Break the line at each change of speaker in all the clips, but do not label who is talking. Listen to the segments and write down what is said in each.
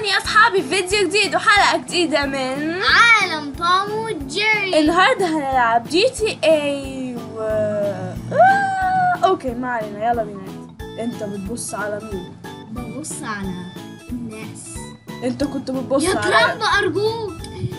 يا اصحابي فيديو جديد وحلقة جديدة من
عالم توم وجيري
النهاردة هنلعب جي تي اي و آه، اوكي ما علينا يلا بينا انت بتبص على مين
ببص على الناس
انت كنت بتبص
يا
على
ترامب أرجوك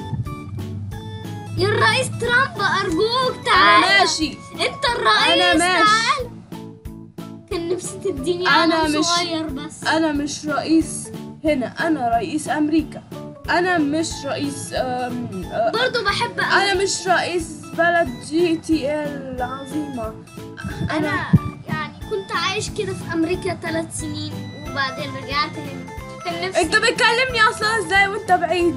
يا الرئيس ترامب أرجوك تعال
انا ماشي
أنت الرئيس
أنا ماشي.
تعال كان نفسي تديني
أنا
قلم
مش-
صغير بس
انا مش رئيس هنا انا رئيس امريكا انا مش رئيس أم... أه،
برضو بحب أ-
انا مش رئيس بلد جي تي ال العظيمة
أنا يعني كنت عايش كده في أمريكا ثلاث سنين وبعدين رجعت هنا كان نفسي
انت بتكلمني اصلا ازاي وانت بعيد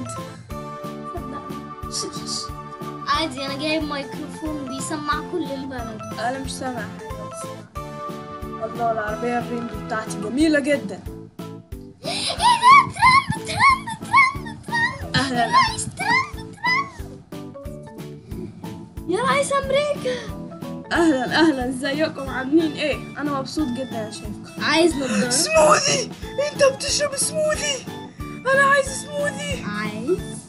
عادي أنا جايب ميكروفون بيسمع كل البلد
انا مش سامع حاجه بس الله العربيه الرينج بتاعتي جميله جدا
ايه ده ترامب ترامب ترامب ترامب
اهلا
رئيس ترامب ترامب يا رئيس امريكا
اهلا اهلا ازيكم عاملين ايه انا مبسوط جدا يا شايفكم
عايز نضاره
سموذي انت بتشرب سموذي انا عايز سموذي
عايز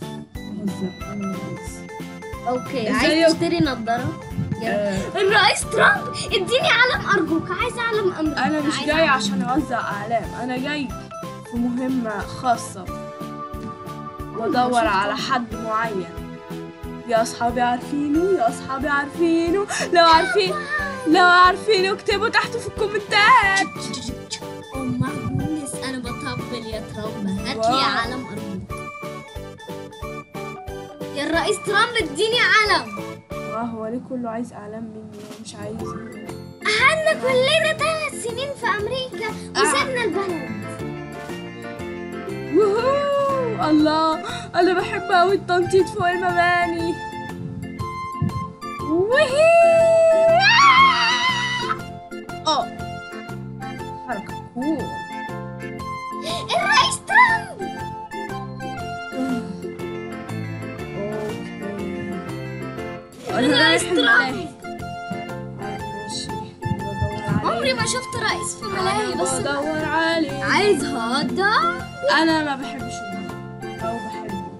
اوكي
ازيك؟
عايز تشتري نضاره
آه.
الرئيس ترامب اديني علم ارجوك عايز علم امريكا
انا مش
عايز
جاي
علم.
عشان اوزع اعلام انا جاي في مهمه خاصه وادور على حد معين يا اصحابي عارفينه يا اصحابي عارفينه لو عارفين لو عارفينه اكتبوا تحت في الكومنتات
او مهندس انا بطبل يا ترامب هات
واو.
لي علم ارجوك يا الرئيس ترامب اديني علم
اه هو ليه كله عايز اعلام مني ومش عايزني
قعدنا كلنا ثلاث سنين في امريكا وسيبنا البلد
ووهو الله انا بحب اوي التنطيط فوق المباني وهي اه حركة كول
الرئيس ترامب
اوكي
الرئيس
رايح
ترامب.
الملاهي. ماشي بدور عليه
عمري ما شفت رئيس في ملاهي
أنا
بس
بدور عليه
عايز هذا
انا ما بحبش الملاهي او بحبه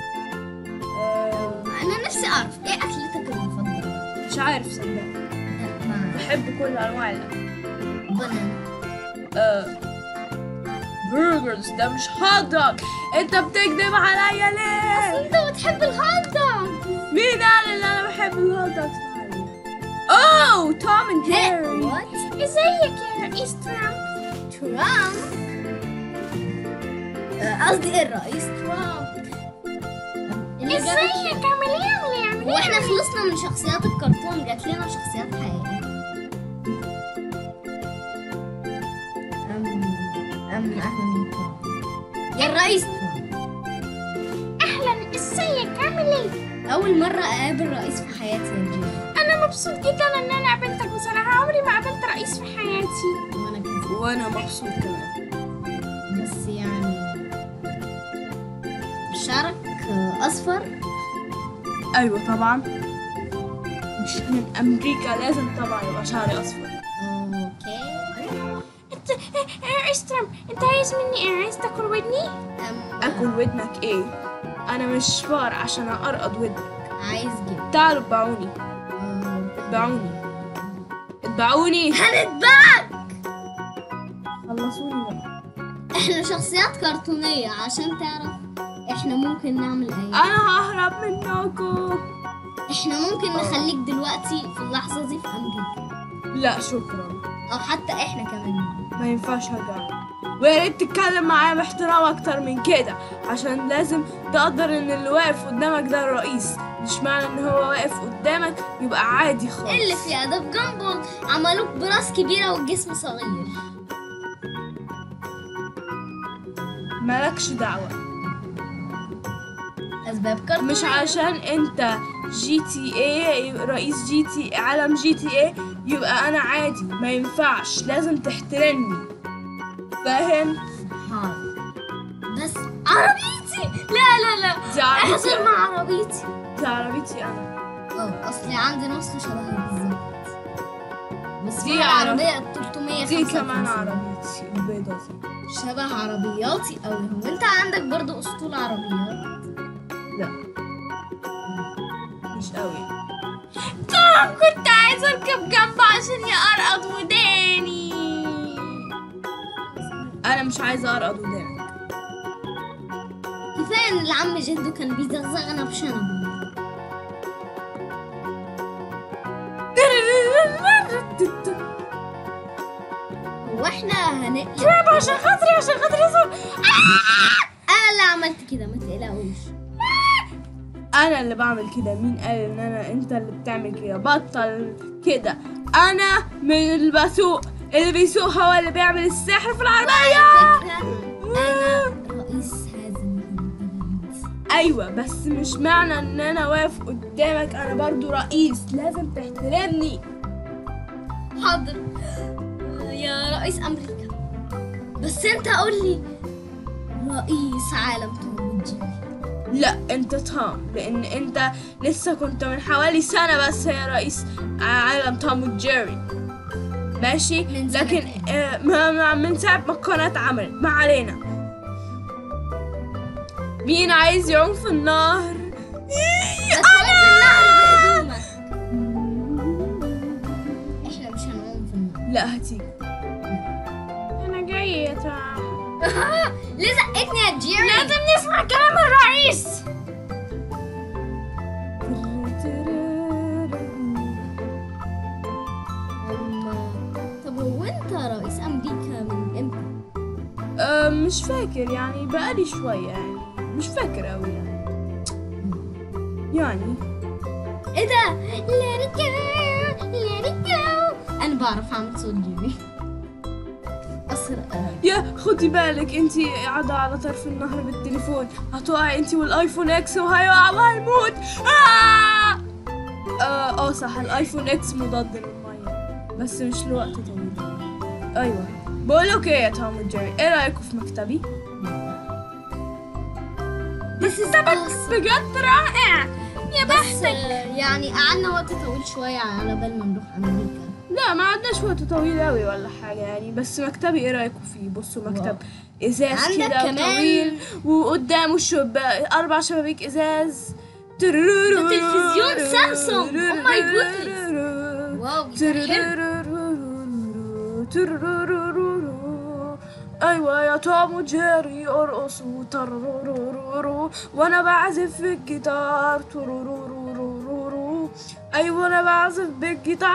آه،
انا نفسي اعرف ايه اكلتك المفضله
مش عارف صدق بحب كل انواع الاكل
بنانا
آه، برجرز ده مش هوت دوج انت بتكذب عليا ليه
انت بتحب الهوت دوغ
مين قال ان انا بحب الهوت دوجز اوه توم اند جيري
وات ازيك يا رئيس ترامب ترامب آه، قصدي ايه الرئيس ترامب ازيك عامل ايه عامل ايه عامل ايه واحنا خلصنا من شخصيات الكرتون جات لنا شخصيات حقيقية أم أم أهلا بكم. يا الرئيس ترامب أهلا ازيك عامل ايه؟ أول مرة أقابل رئيس في حياتي يا جيم
أنا مبسوط جدا إن أنا قابلتك بصراحة عمري ما قابلت رئيس في حياتي
وأنا كذا
وانا مبسوط كمان
بس يعني شعرك أصفر
ايوه طبعا مش من امريكا لازم طبعا يبقى شعري اصفر
أوكي
أنت آه، آه، رئيس ترامب أنت عايز مني إيه عايز تاكل ودني؟
أم
اكل ودنك ايه انا مش فار عشان ارقد ودنك
عايز جبن
تعالوا اتبعوني اتبعوني اتبعوني
هنتباع
خلصوني بقى
احنا شخصيات كرتونية عشان تعرف احنا ممكن نعمل ايه
انا ههرب منكم
احنا ممكن نخليك دلوقتي في اللحظة دي في امريكا
لا شكرا
او حتى احنا كمان
ما ينفعش ارجع ويا ريت تتكلم معايا باحترام اكتر من كده عشان لازم تقدر ان اللي واقف قدامك ده الرئيس مش معنى ان هو واقف قدامك يبقى عادي خالص
إيه اللي فيها ده في جامبل عملوك براس كبيرة والجسم صغير
مالكش دعوة
اسباب كرتونية
مش عشان انت جي تي اي رئيس جي تي عالم جي تي اي يبقى انا عادي ما ينفعش لازم تحترمني فاهم
حاضر. بس عربيتي لا لا لا
دي عربيتي
احضر
أنا.
مع عربيتي
دي عربيتي انا
اه اصلي عندي نص شبهها بالظبط بس
دي
دي
عرب-
عربية 300
دي كمان عربيتي البيضة دي
شبه عربياتي قوي هو انت عندك برضو اسطول عربيات
لا مش قوي
توم كنت عايزة اركب جنبه عشان يقرقض وداني
انا مش عايزه ارقد ودانك
كفايه ان العم جدو كان بيزغزغنا بشنبه واحنا هنقلب
برافو عشان خاطري عشان خاطري يصير
انا اللي عملت كده ما تقلقوش
انا اللي بعمل كده مين قال ان انا انت اللي بتعمل كده بطل كده انا من اللي بسوق اللي بيسوق هو اللي بيعمل السحر في العربيه
فكرة انا رئيس هذا البلد
ايوه بس مش معنى ان انا واقف قدامك انا برضو رئيس لازم تحترمني
حاضر يا رئيس امريكا بس انت قول لي رئيس عالم توم وجيري
لا انت توم لان انت لسه كنت من حوالي سنة بس هي رئيس عالم توم وجيري ماشي
من سنة
لكن آه ما ما- من ساعة ما القناة اتعملت ما علينا مين عايز يعوم في النهر
بس هو في النهر بهدومك احنا مش هنعوم في النهر
لا هتيجي
انا جاي يا توم
ليه زقتني يا جيري
لازم نسمع كلام الرئيس
أما- طب هو انت رئيس امريكا من امتى
آه مش فاكر يعني بقالي شوية يعني مش فاكر أوي يعني يعني
ايه ده let it go let it go انا بعرف اعمل صوت جيري اسرق
يا خدي بالك انتي قاعدة على طرف النهر بالتليفون هتقعي انتي والايفون اكس وهيقع وهيموت آه! اه اه صح الايفون اكس مضاد للمية بس مش لوقت طويل ايوه بقولك ايه يا توم وجيري ايه رايكم في مكتبي؟
بس بس
بجد رائع
يا بس يعني قعدنا وقت طويل شوية على بال ما نروح أمريكا
لا ما عدناش وقت طويل قوي ولا حاجة يعني بس مكتبي ايه رايكم فيه بصوا مكتب ازاز
عندك
كده
كمان-
طويل وقدامه شباك اربع شبابيك ازاز ده
تلفزيون سامسونج. Oh my goodness. واو حلو
ايوه يا توم وجيري ارقصوا ترورورورو وانا بعزف في الجيتار ترورورورورو ايوه انا بعزف بالجيتار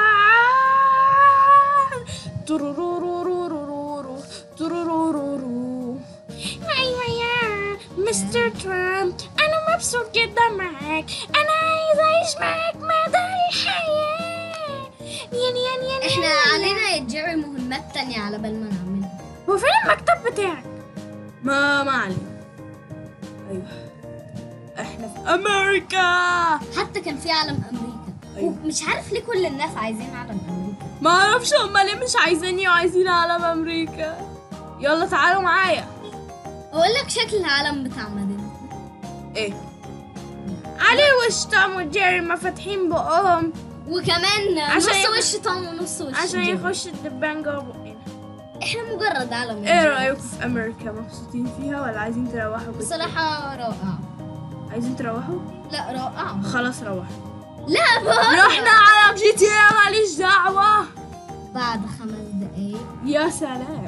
ترورورورورو ترورورورو
ايوه يا مستر ترامب انا مبسوط جدا معاك انا عايز اعيش معاك مدى الحياة يعني يعني يعني
احنا علينا يا جيري مهمات تانية على بال ما نعملها
هو فين المكتب بتاعك
ما ما علينا ايوه احنا في امريكا
حتى كان في علم أمريكا
أيوة.
ومش عارف ليه كل الناس عايزين علم أمريكا
ما اعرفش هما ليه مش عايزيني وعايزين علم امريكا يلا تعالوا معايا
أقول لك شكل العلم بتاع مدينتنا
ايه
عليه وش توم وجيري ما فاتحين بقهم
وكمان
عشان
نص
يخ-
وش توم ونص وش
عشان
جيري.
يخش الدبان جوه بقنا
احنا مجرد علم
ايه
جيري.
رايكم في امريكا مبسوطين فيها ولا عايزين تروحوا بس
بصراحة رائعة
عايزين تروحوا
لا رائعة
خلاص روحوا
لا بقى
رحنا على جي تي اي ماليش دعوه
بعد خمس دقايق
يا سلام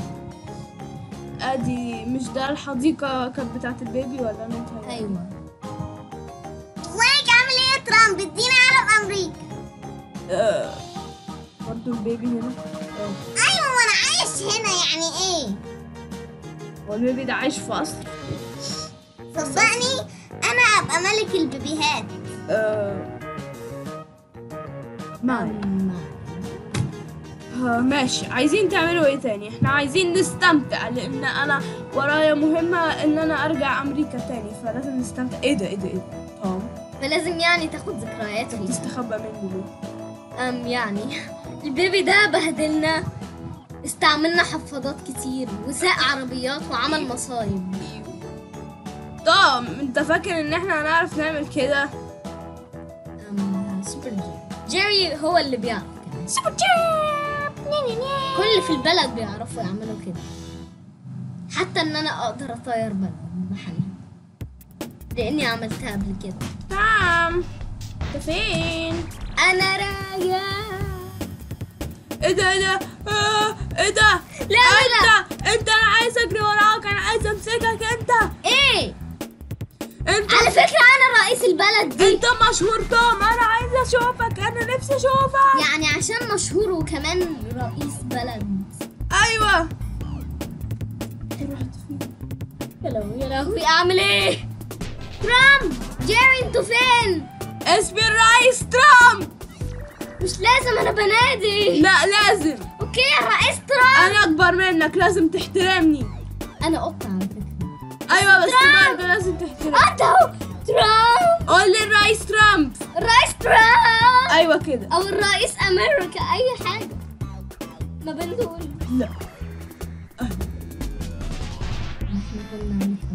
ادي مش ده الحديقه كانت بتاعت البيبي ولا انا متهيألي؟
ايوه
ازيك عامل ايه يا ترامب ادينا علم امريكا
آه، برضو البيبي هنا آه.
ايوه وانا عايش هنا يعني ايه
هو البيبي ده عايش في قصر
صدقني انا ابقى ملك البيبيهات
آه. ما علينا.
أما
آه، ماشي عايزين تعملوا ايه تاني احنا عايزين نستمتع لان انا ورايا مهمة ان انا ارجع امريكا تاني فلازم نستمتع ايه ده ايه ده ايه ده توم
فلازم يعني تاخد ذكريات فيها
تستخبى مني ليه
أم يعني البيبي ده بهدلنا استعملنا حفاضات كتير وساق عربيات وعمل مصايب
توم انت فاكر ان احنا هنعرف نعمل كده
أم سوبر جيري جيري هو اللي بيعرف كمان
سوبر جاب ني ني ني
كل اللي في البلد بيعرفوا يعملوا كده حتى ان انا اقدر اطير بلد بحالها لاني عملتها قبل كده
تمام انت فين
انا راجع
ايه ده ايه ده آه، ايه ده
لا، لا.
انت انت انا عايز اجري وراك انا عايز امسكك انت
ايه
انت
على فكره انا رئيس البلد دي
انت مشهور توم انا عايز اشوفك انا نفسي اشوفك
يعني عشان مشهور وكمان رئيس بلد
ايوه
يا لهوي يا لهوي اعمل ايه ترامب جيري انتوا فين
اسمي الرئيس ترامب
مش لازم انا بنادي
لا لازم
اوكي يا رئيس ترامب
انا اكبر منك لازم تحترمني
انا قطة على فكرة
ايوه بس
ترامب.
برضه لازم تحترمني
اهو ترامب
قول لي الرئيس ترامب
الرئيس ترامب
ايوه كده
او الرئيس امريكا اي حاجة ما بين دول
لا
احنا كنا هنكتب.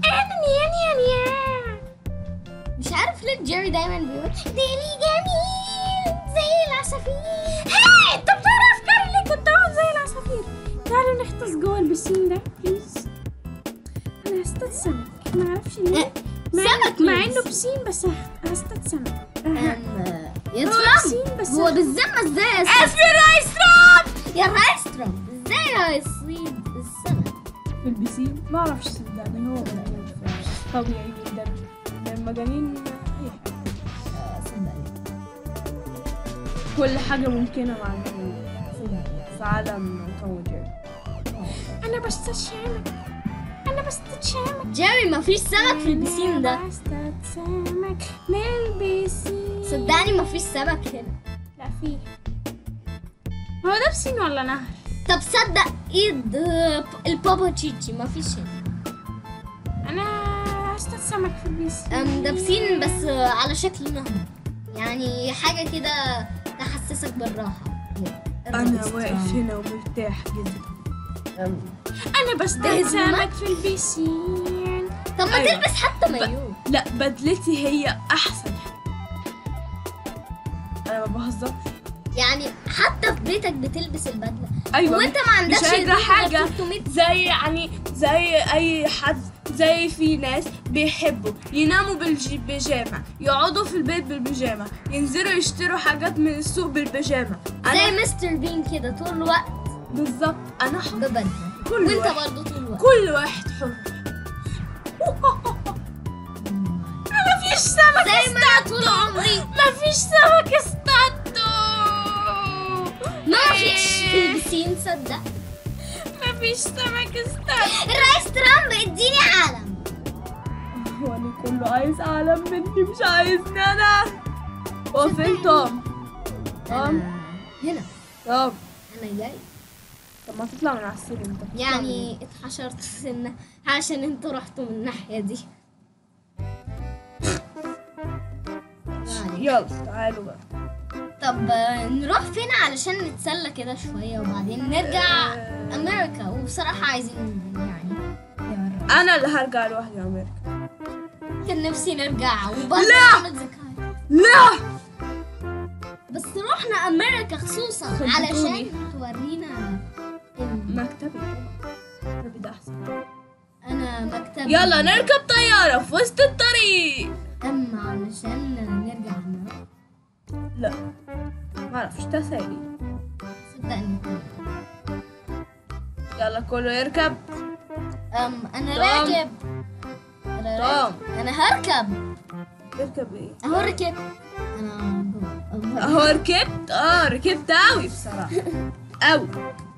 مش عارف ليه جيري دايما بيقول ديلي جميل زي العصافير
هاي انت بتعرف افكار اللي كنت اقول زي العصافير تعالوا نغطس جوه البسين ده بليز انا هصطاد سمك ما اعرفش ليه مع
سمك
مع
مين؟
انه بسين بس هخ- هصطاد سمك
أم، يا
هو
ترامب
بسين بس
هو بالذمة ازاي يا سمك؟
اسمي الرئيس ترامب
يا رئيس ترامب ازاي هيصيد السمك
في البسين ما اعرفش صدقني هو موجود في- طبيعي جدا المجانين اي حاجه
آه، صدقني
كل حاجه ممكنه مع المجانين في عالم توم وجيري
انا بصطاد سمك انا بصطاد سمك
جيري مفيش سمك في البسين ده
أنا بصطاد سمك من البسين
صدقني مفيش سمك هنا
لا فيه هو ده بسين ولا نهر؟
طب صدق ايد آه، البابا تشيتشي مفيش هنا
انا هصطاد سمك في البسين
أم، ده بسين بس آه، على شكل نهر يعني حاجة كده تحسسك بالراحة
انا
الرئيس
واقف
ترامب.
هنا ومرتاح جدا
أم،
انا بصطاد
ده
سمك في البسين
طب ما
أيوة.
تلبس حتى مايو
لا بدلتي هي احسن انا ما بهزرش
يعني حتى في بيتك بتلبس البدلة
ايوه
وانت ما عندكش
مش هيجرى
هدوم غير
حاجه
300
زي يعني زي اي حد زي في ناس بيحبوا يناموا بالبيجامه يقعدوا في البيت بالبيجامه ينزلوا يشتروا حاجات من السوق بالبيجامه
زي
انا
مستر بين كده طول الوقت
بالظبط انا حر
ببدلة
كل
وانت
واحد
برضه طول الوقت
كل واحد حر مفيش سمك
زي ما أنا طول عمري
مفيش سمك اصطادته
ما فيش في البسين صدق
مفيش سمك اصطادته
الرئيس ترامب اديني علم
هو انا كله عايز اعلم مني مش عايزني انا هو فين توم؟ توم
أنا هنا
توم
انا جاي
طب ما تطلع من على السلم انت بتطلع
يعني اتحشرت سنة عشان انتوا رحتوا من الناحية دي
من-
يعني.
يلا تعالوا بقى
طب آه، نروح فين علشان نتسلى كده شوية وبعدين نرجع
آه.
أمريكا وبصراحة عايزين يعني يا
انا اللي هرجع لوحدي امريكا
رب. كان نفسي نرجع وبرضه
لا.
نعمل ذكريات
لا
بس رحنا أمريكا خصوصا
خبطوني.
علشان تورينا ال-
مكتبي طبعا مكتبي ده احسن
أنا مكتب
يلا نركب طيارة في وسط الطريق
أم علشان نرجع أمريكا
لا ما اعرفش تسالي
صدقني
يلا كله يركب
أم أنا
توم.
راكب أنا راكب أنا هركب
يركب ايه
أهو ركبت أنا جوه.
اهو ركبت اه ركبت اوي بصراحة اوي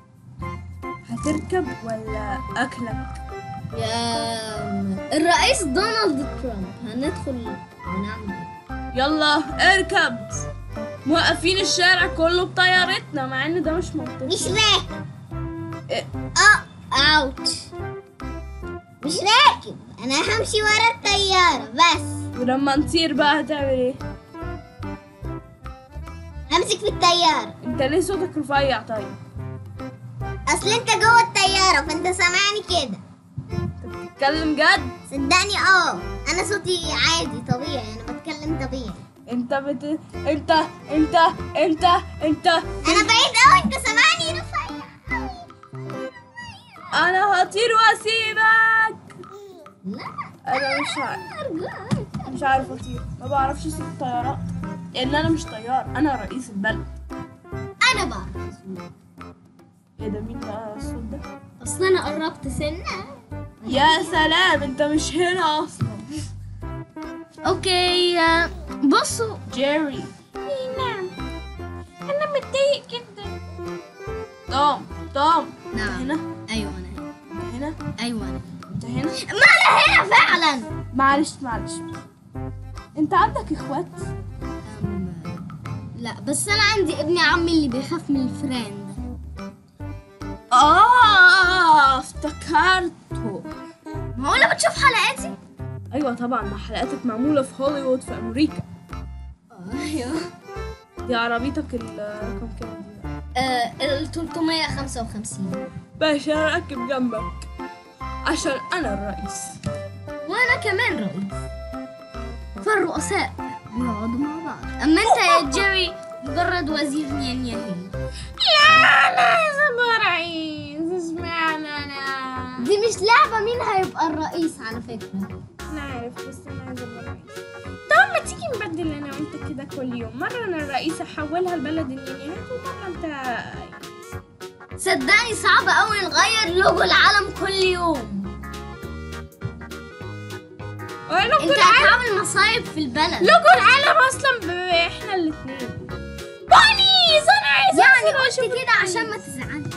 هتركب ولا اكلك
يا الرئيس دونالد ترامب هندخل ونعمل ايه؟
يلا اركب موقفين الشارع كله بطيارتنا مع ان ده مش منطقي
مش راكب
إيه؟
اه
اوتش
مش راكب انا همشي ورا الطيارة بس
ولما نطير بقى هتعمل ايه
همسك في الطيارة
انت ليه صوتك رفيع طيب
اصل انت جوه الطيارة فانت سامعني كده
انت بتتكلم جد
صدقني اه انا صوتي عادي طبيعي انا بتكلم طبيعي
انت بت... انت انت انت انت
انا بعيد قوي انت سامعني رفيع
انا هطير واسيبك
لا
انا مش عارف
ارجوك
مش عارف اطير ما بعرفش اسوق الطيارات لان انا مش طيار انا رئيس البلد
انا بعرف
ايه ده مين بقى الصوت ده
اصل انا قربت سنه
يا سلام انت مش هنا اصلا
اوكي آه، بصوا
جيري
نعم انا متضايق جدا
توم توم
نعم.
هنا
ايوه انا
انت هنا
ايوه انا
انت هنا
ما انا هنا فعلا
معلش معلش انت عندك اخوات
أم، لا بس انا عندي ابن عمي اللي بيخاف من الفران
اه افتكرته
معقولة بتشوف حلقاتي؟
ايوه طبعا ما حلقاتك معموله في هوليوود في امريكا
ايوه
دي عربيتك الرقم كام دي
آه، ال 355
باشا انا راكب جنبك عشان انا الرئيس
وانا كمان رئيس فالرؤساء بيقعدوا مع بعض اما انت يا جيري مجرد وزير نيانياهي
لا انا عايز ابقى رئيس اشمعنى انا
دي مش لعبة مين هيبقى الرئيس على فكرة
انا عارف بس انا عايز ابقى رئيس طب ما تيجي نبدل انا وانت كده كل يوم مرة انا الرئيس احولها لبلد النينيهات ومرة انت
صدقني صعب قوي نغير لوجو العالم كل يوم
ولوجو
انت
العالم
هتعمل مصايب في البلد
لوجو العالم اصلا ب- احنا الاتنين بونيز انا عايز
يعني
أنزل
قلت
وأشوف
كده عشان ما تزعلش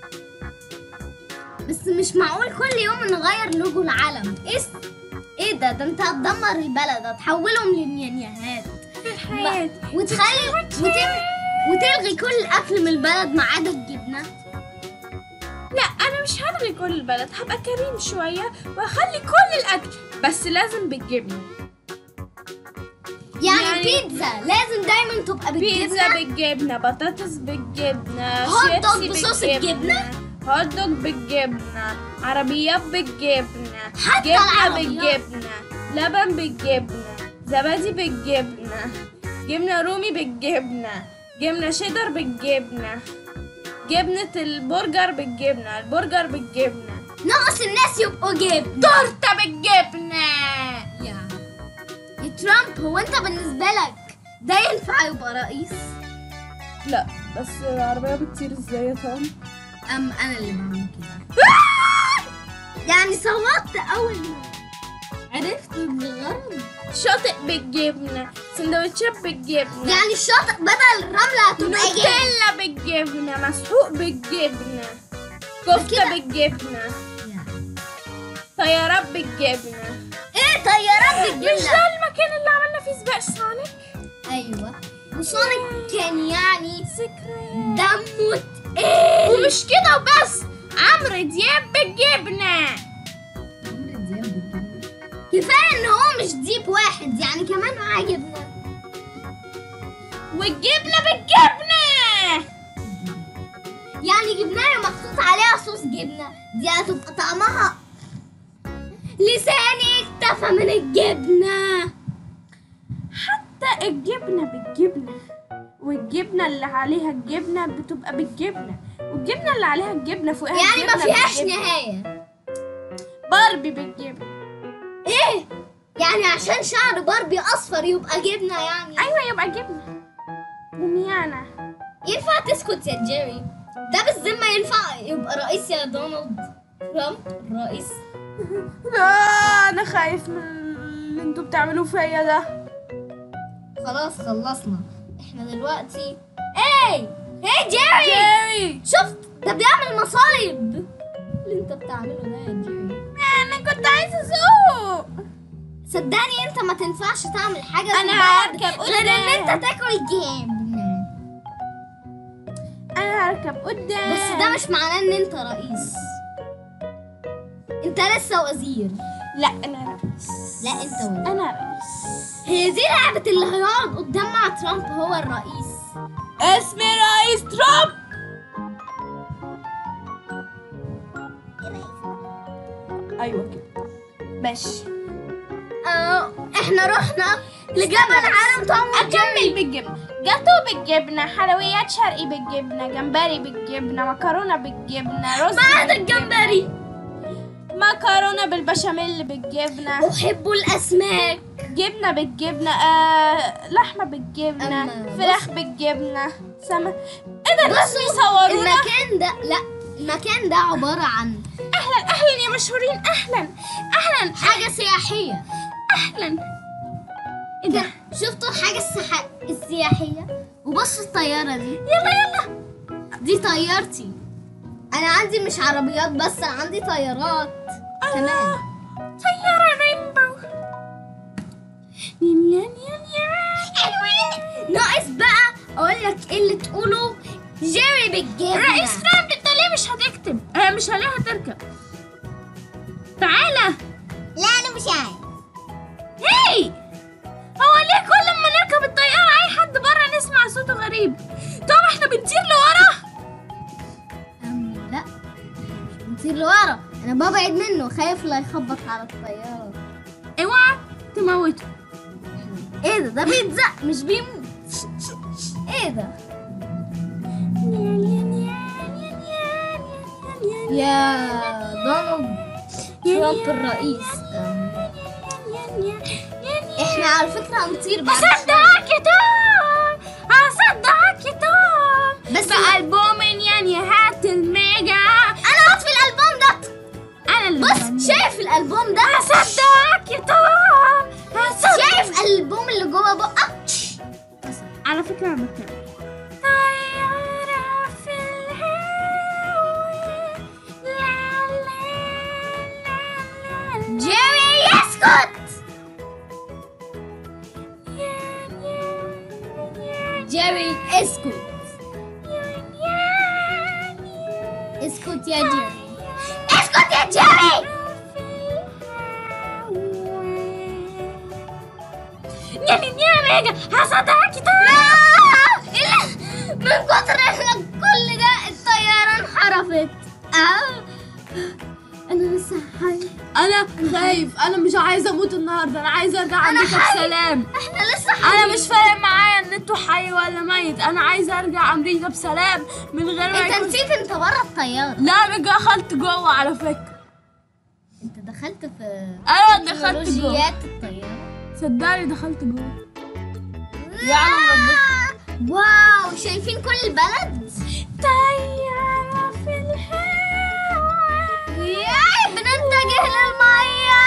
بس مش معقول كل يوم نغير لوجو العالم ايه س- ايه ده ده انت هتدمر البلد هتحولهم للنيانيهات
الحياة
وتخلي وتل... وتلغي كل الاكل من البلد ما عدا الجبنه
لا انا مش هلغي كل البلد هبقى كريم شوية واخلي كل الاكل بس لازم بالجبنة
يعني,
يعني-
بيتزا لازم دايما تبقى
بيتزا
بالجبنه
بالجبنة بطاطس بالجبنة
هوت دوج
شيبسي
بصوص
بالجبنة،
الجبنة.
هوت دوج بالجبنة عربيات بالجبنة
حتى
جبنة
العربيات.
بالجبنة لبن بالجبنة زبادي بالجبنة جبنة رومي بالجبنة جبنة شيدر بالجبنة جبنة البرجر بالجبنة البرجر بالجبنة
ناقص الناس يبقوا جبنه
تورتة بالجبنة
يا يا ترامب هو انت بالنسبه لك ده ينفع يبقى رئيس
لا بس العربيه بتطير ازاي يا توم
ام انا اللي بعمل كده يعني صوتت اول ما عرفت الغرض
شاطئ بالجبنة سندوتشات بالجبنة
يعني الشاطئ بدل الرملة هتبقى جبنة
نوتيلا بالجبنة مسحوق بالجبنة كفتة
كده.
بالجبنة طيارات بالجبنة
ايه طيارات
مش
بالجبنة
ده المكان اللي عملنا فيه سباق سونيك
ايوه وسونيك كان يعني
ذكريات
دمه تقيل
ومش كده وبس عمرو دياب بالجبنة
كفاية ان هو مش ديب واحد يعني كمان معاه جبنة
والجبنة بالجبنة
يعني جبناية محطوط عليها صوص جبنة دي هتبقى طعمها لساني اكتفى من الجبنة
حتى الجبنة بالجبنة والجبنة اللي عليها الجبنة بتبقى بالجبنة والجبنة اللي عليها الجبنة فوقها
يعني ما
الجبنة
فيهاش
بالجبنة.
نهاية
باربي بالجبنة
ايه يعني عشان شعر باربي اصفر يبقى جبنة يعني
أيوة يبقى جبنة بنيانة
ينفع تسكت يا جيري ده بالذمة ينفع يبقى رئيس يا دونالد ترامب الرئيس
لا انا خايف من اللي انتوا بتعملوه فيا ده
خلاص خلصنا احنا دلوقتي ايه ايه جيري
جيري
شفت ده بيعمل مصايب اللي انت بتعمله ده يا جيري
أنا كنت عايزة أسوق
صدقني انت ما تنفعش تعمل حاجة في
أنا
البلد
هركب
غير ان
قدام.
انت تاكل جبنة
أنا هركب قدام
بس ده مش معناه ان انت رئيس انت لسه وزير
لا أنا رئيس
لا انت وزير
أنا رئيس
هي دي لعبة اللي هيقعد قدام مع ترامب هو الرئيس
اسمي رئيس ترامب ايوه كده
ماشي
اه احنا رحنا لجبل عالم توم
أكمل بالجبنة
جاتو بالجبنة حلويات شرقي بالجبنة جمبري بالجبنة مكرونة بالجبنة رز
ما عدا الجمبري
مكرونة بالبشاميل بالجبنة
أحب الأسماك
جبنة بالجبنة آه لحمة بالجبنة
أما
فراخ بالجبنة سمك ايه ده الناس بيصورونا
المكان ده لا المكان ده عبارة عن
اهلا اهلا يا مشهورين اهلا اهلا
حاجة سياحية
اهلا ايه ده
شفتوا الحاجة السح... السياحية وبصوا الطيارة دي
يلا يلا
دي طيارتي أنا عندي مش عربيات بس أنا عندي طيارات كمان
طيارة رينبو نين نين نين
ناقص بقى أقول لك إيه اللي تقوله جيري بالجبنة
رئيس ترامب انت ليه مش هتكتب هي مش هلاقيها تركب تعالى
لا انا مش عارف
هي هو ليه كل ما نركب الطيارة أي حد بره نسمع صوته غريب طب احنا بنطير لورا
أم لا نطير لورا أنا ببعد منه خايف لا يخبط على الطيارة
اوعى تموته
إيه ده ده بيتزق مش بيموت إيه ده يا دونالد ترامب الرئيس أم، احنا على فكرة هنطير بعد
هصدقك يا توم هصدقك يا توم
بس
بألبوم يعني هات الميجا
انا قلت في الالبوم ده
أنا اللي
بص
بغني.
شايف الالبوم ده
هصدقك يا توم هصدقك
شايف الالبوم اللي جوه بقك
على فكرة أنا بتكلم طيارة في الهواء لا لا لا لا
جيري يسكت جيري اسكت اسكت يا جيري اسكت يا جيري
نيا نيا ميجا هصدقك توم
من كتر إن كل ده الطيارة انحرفت آه. انا لسه حي
انا خايف انا مش عايزه اموت النهارده انا عايزه ارجع امريكا
حي.
بسلام
احنا لسه حي
انا مش فارق معايا ان انتوا حي ولا ميت انا عايزه ارجع امريكا بسلام من غير ما
انت
يكون
نسيت انت بره الطيارة
لا انا دخلت جوه على فكره
انت دخلت في
ايوه دخلت جوه
تكنولوجيات الطيارة
صدقني دخلت جوه يعلم ربنا
واو شايفين كل البلد
طيارة في الهواء
ياي بنتجه للمية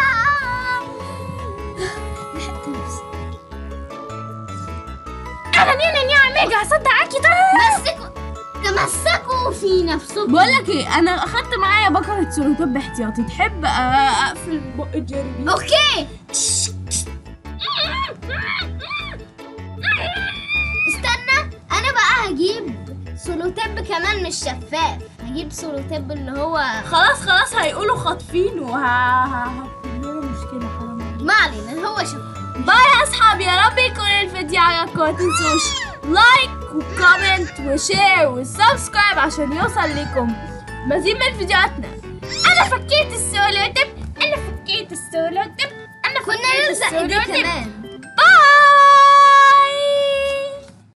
انا نيا نيا ميجا هصدقك توم
مسكوا تمسكوا في نفسكم
بقول لك ايه انا اخدت معايا بكره سلوتات باحتياطي تحب أ- اقفل بق جيري بيه؟
اوكي استنى انا بقى هجيب سولوتيب كمان مش شفاف هجيب سولوتيب اللي هو
خلاص خلاص هيقولوا خاطفين وه هكتب لنا مشكلة حرام عليك.
ما علينا هو شفاف
باي يا اصحابي يا رب يكون الفيديو عجبكم ما تنسوش لايك وكومنت وشير وسبسكرايب عشان يوصل لكم مزيد من فيديوهاتنا انا فكيت السولوتيب انا فكيت السولوتيب انا
كنا
فكيت
نلزق دي
السولوتيب
كمان